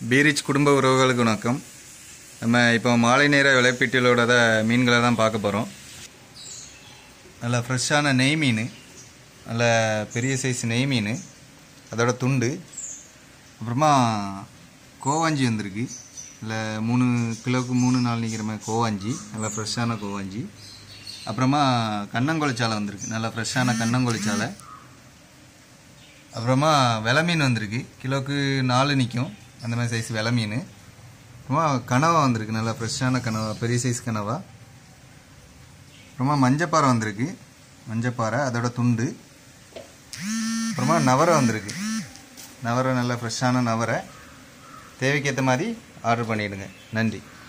பீரிச் குடும்ப உறவுகளுக்கு வணக்கம் நம்ம இப்போ மாலை நேர விளைப்பீட்டிலோட மீன்களை தான் பார்க்க போகிறோம் நல்ல ஃப்ரெஷ்ஷான நெய் மீன் நல்ல பெரிய சைஸ் நெய் மீன் அதோட துண்டு அப்புறமா கோவாஞ்சி வந்திருக்கு இல்லை மூணு கிலோவுக்கு மூணு நாள் நிற்கிற மாதிரி கோவாஞ்சி நல்லா ஃப்ரெஷ்ஷான கோவாஞ்சி அப்புறமா கண்ணங்கொழிச்சாலை வந்திருக்கு நல்லா ஃப்ரெஷ்ஷான கண்ணங்கொழிச்சாலை அப்புறமா வெலை மீன் வந்திருக்கு கிலோவுக்கு நாலு நிற்கும் அந்த மாதிரி சைஸ் வெலை மீன் அப்புறமா கனவா வந்திருக்கு நல்லா ஃப்ரெஷ்ஷான கனவா பெரிய சைஸ் கனவா அப்புறமா மஞ்சப்பாறை வந்திருக்கு மஞ்சப்பாறை அதோட துண்டு அப்புறமா நவரை வந்திருக்கு நவரை நல்லா ஃப்ரெஷ்ஷான நவரை தேவைக்கேற்ற மாதிரி ஆர்டர் பண்ணிவிடுங்க நன்றி